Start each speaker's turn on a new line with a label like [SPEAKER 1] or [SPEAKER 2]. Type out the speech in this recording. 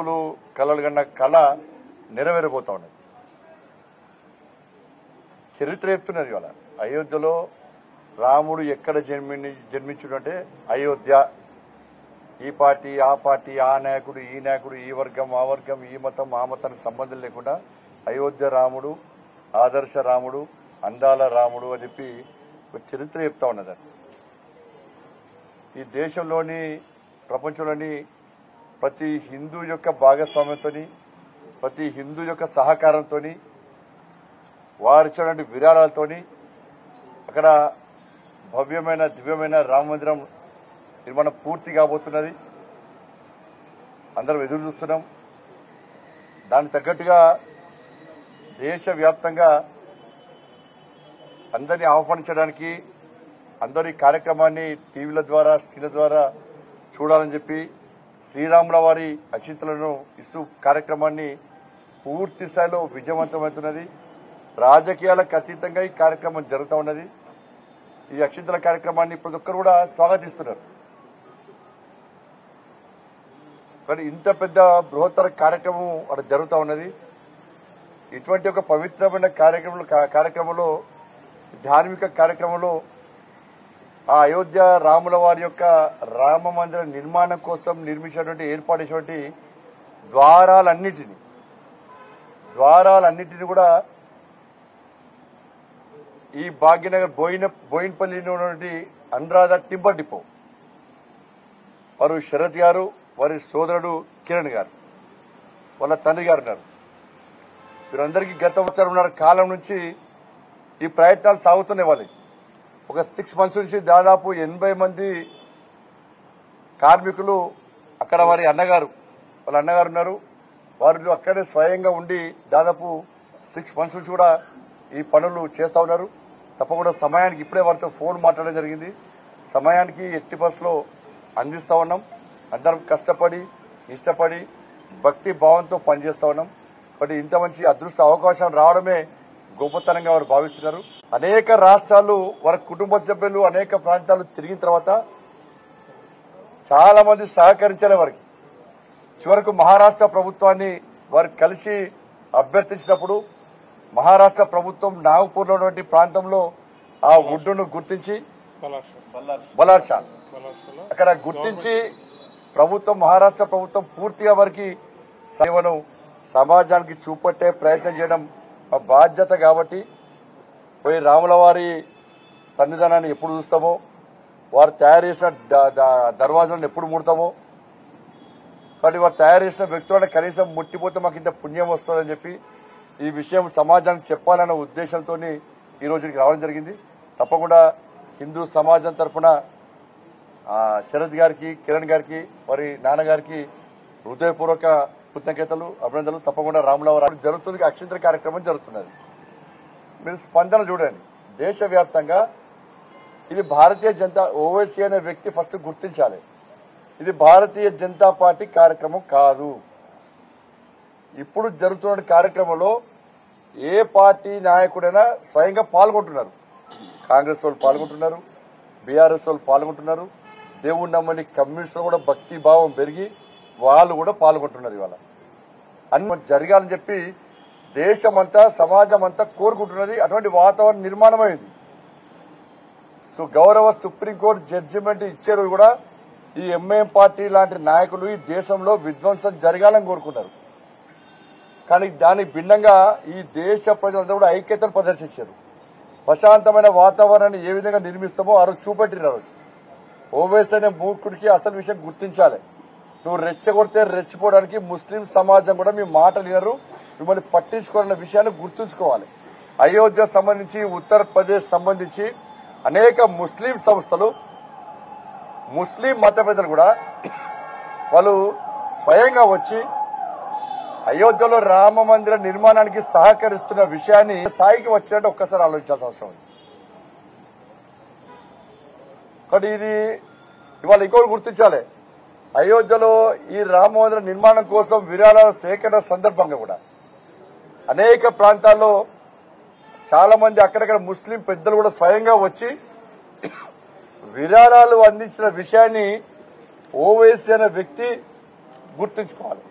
[SPEAKER 1] హిందువులు కలలు కన్న కళ నెరవేరబోతా ఉన్నది చరిత్ర చెప్తున్నది ఇవాళ అయోధ్యలో రాముడు ఎక్కడ జన్మి జన్మించుడు అంటే అయోధ్య ఈ పార్టీ ఆ పార్టీ ఆ నాయకుడు ఈ నాయకుడు ఈ వర్గం ఆ వర్గం ఈ మతం ఆ మతానికి సంబంధం లేకుండా అయోధ్య రాముడు ఆదర్శ రాముడు అందాల రాముడు అని చెప్పి ఒక చరిత్ర చెప్తా ఉన్నది ఈ దేశంలోని ప్రపంచంలోని ప్రతి హిందూ యొక్క భాగస్వామ్యంతోని ప్రతి హిందూ యొక్క సహకారంతోని వారిచ్చినటువంటి విరాళాలతోని అక్కడ భవ్యమైన దివ్యమైన రామ మందిరం నిర్మాణం పూర్తి కాబోతున్నది అందరం ఎదురు చూస్తున్నాం దానికి తగ్గట్టుగా దేశవ్యాప్తంగా అందరినీ ఆహ్వానించడానికి అందరూ ఈ కార్యక్రమాన్ని టీవీల ద్వారా స్క్రీన్ల ద్వారా చూడాలని చెప్పి శ్రీరాముల వారి అక్షింతలను ఇస్తూ కార్యక్రమాన్ని పూర్తి స్థాయిలో విజయవంతమవుతున్నది రాజకీయాలకు అతీతంగా ఈ కార్యక్రమం జరుగుతూ ఉన్నది ఈ అక్షింతల కార్యక్రమాన్ని ప్రతి ఒక్కరు కూడా స్వాగతిస్తున్నారు కానీ ఇంత పెద్ద బృహత్తర కార్యక్రమం అక్కడ జరుగుతూ ఉన్నది ఇటువంటి ఒక పవిత్రమైన కార్యక్రమంలో కార్యక్రమంలో ధార్మిక కార్యక్రమంలో ఆ అయోధ్య రాముల వారి యొక్క రామ మందిర నిర్మాణం కోసం నిర్మించినటువంటి ఏర్పాటు చేసినటువంటి ద్వారాలన్నిటిని ద్వారాలన్నిటిని కూడా ఈ భాగ్యనగర్ బోయిన బోయిన్పల్లిలో ఉన్నటువంటి అనురాధ టింబర్ డిపో వారు శరత్ గారు వారి సోదరుడు కిరణ్ గారు వాళ్ళ తండ్రి గారు ఉన్నారు వీరందరికీ గత సంవత్సరంన్నర కాలం నుంచి ఈ ప్రయత్నాలు సాగుతున్నాయి వాళ్ళకి ఒక సిక్స్ మంత్స్ నుంచి దాదాపు ఎనభై మంది కార్మికులు అక్కడ వారి అన్నగారు వాళ్ళ అన్నగారు ఉన్నారు వారు అక్కడే స్వయంగా ఉండి దాదాపు సిక్స్ మంత్స్ నుంచి కూడా ఈ పనులు చేస్తా ఉన్నారు తప్పకుండా సమయానికి ఇప్పుడే వారితో ఫోన్ మాట్లాడడం జరిగింది సమయానికి ఎట్టి బస్సులో అందిస్తా ఉన్నాం అందరం కష్టపడి ఇష్టపడి భక్తి భావంతో పనిచేస్తా ఉన్నాం కాబట్టి ఇంత మంచి అదృష్ట అవకాశం రావడమే గొప్పతనంగా వారు భావిస్తున్నారు అనేక రాష్ట్రాలు వారి కుటుంబ సభ్యులు అనేక ప్రాంతాలు తిరిగిన తర్వాత చాలా మంది సహకరించాలి వారికి చివరకు మహారాష్ట్ర ప్రభుత్వాన్ని వారు కలిసి అభ్యర్థించినప్పుడు మహారాష్ట్ర ప్రభుత్వం నాగపూర్లో ఉన్నటువంటి ప్రాంతంలో ఆ ఒడ్డును గుర్తించి బలార్షా అక్కడ గుర్తించి ప్రభుత్వం మహారాష్ట్ర ప్రభుత్వం పూర్తిగా వారికి సేవను సమాజానికి చూపట్టే ప్రయత్నం చేయడం మా బాధ్యత కాబట్టి పోయి రాముల వారి సన్నిధానాన్ని ఎప్పుడు చూస్తామో వారు తయారు చేసిన ద- ద- దర్వాజాలను ఎప్పుడు ముడతామో కాబట్టి వారు తయారు చేసిన వ్యక్తులను కనీసం ముట్టిపోతే మాకు ఇంత పుణ్యం వస్తుందని చెప్పి ఈ విషయం సమాజానికి చెప్పాలన్న ఉద్దేశంతో ఈ రోజు ఇక్కడికి రావడం జరిగింది తప్పకుండా హిందూ సమాజం తరఫున ఆ, శరత్ గారికి కిరణ్ గారికి వారి నాన్నగారికి హృదయపూర్వక కృతజ్ఞతలు అభినందనలు తప్పకుండా రాములవారు జరుగుతుంది అక్షంతర కార్యక్రమం జరుగుతున్నది మీరు స్పందన చూడండి దేశవ్యాప్తంగా ఇది భారతీయ జనతా ఓవైసీ అనే వ్యక్తి ఫస్ట్ గుర్తించాలి ఇది భారతీయ జనతా పార్టీ కార్యక్రమం కాదు ఇప్పుడు జరుగుతున్న కార్యక్రమంలో ఏ పార్టీ నాయకుడైనా స్వయంగా పాల్గొంటున్నారు కాంగ్రెస్ వాళ్ళు పాల్గొంటున్నారు బీఆర్ఎస్ వాళ్ళు పాల్గొంటున్నారు దేవుణ్ణి నమ్మని కమ్యూనిస్టులు కూడా భక్తి భావం పెరిగి వాళ్ళు కూడా పాల్గొంటున్నారు ఇవాళ అన్ని జరగాలని చెప్పి దేశమంతా సమాజం అంతా కోరుకుంటున్నది అటువంటి వాతావరణం నిర్మాణమైంది సో గౌరవ సుప్రీంకోర్టు జడ్జిమెంట్ ఇచ్చారు కూడా ఈ ఎంఐఎం పార్టీ లాంటి నాయకులు ఈ దేశంలో విధ్వంసం జరగాలని కోరుకున్నారు కానీ దానికి భిన్నంగా ఈ దేశ ప్రజలందరూ కూడా ఐక్యతను ప్రదర్శించారు ప్రశాంతమైన వాతావరణాన్ని ఏ విధంగా నిర్మిస్తామో ఆ రోజు చూపెట్టిన రోజు ఓవైసీ అనే మూర్ఖుడికి అసలు విషయం గుర్తించాలి నువ్వు రెచ్చగొడితే రెచ్చిపోవడానికి ముస్లిం సమాజం కూడా మీ మాట వినరు మిమ్మల్ని పట్టించుకోవాలన్న విషయాన్ని గుర్తుంచుకోవాలి అయోధ్య సంబంధించి ఉత్తరప్రదేశ్ సంబంధించి అనేక ముస్లిం సంస్థలు ముస్లిం మత పెద్దలు కూడా వాళ్ళు స్వయంగా వచ్చి అయోధ్యలో రామ మందిర నిర్మాణానికి సహకరిస్తున్న విషయాన్ని స్థాయికి వచ్చినట్టు ఒక్కసారి ఆలోచించాల్సిన అవసరం ఉంది కాబట్టి ఇది ఇవాళ ఇంకోటి గుర్తించాలి అయోధ్యలో ఈ రామ మందిర నిర్మాణం కోసం విరాళాల సేకరణ సందర్భంగా కూడా అనేక ప్రాంతాల్లో చాలా మంది అక్కడక్కడ ముస్లిం పెద్దలు కూడా స్వయంగా వచ్చి విరాళాలు అందించిన విషయాన్ని ఓవైసీ అనే వ్యక్తి గుర్తుంచుకోవాలి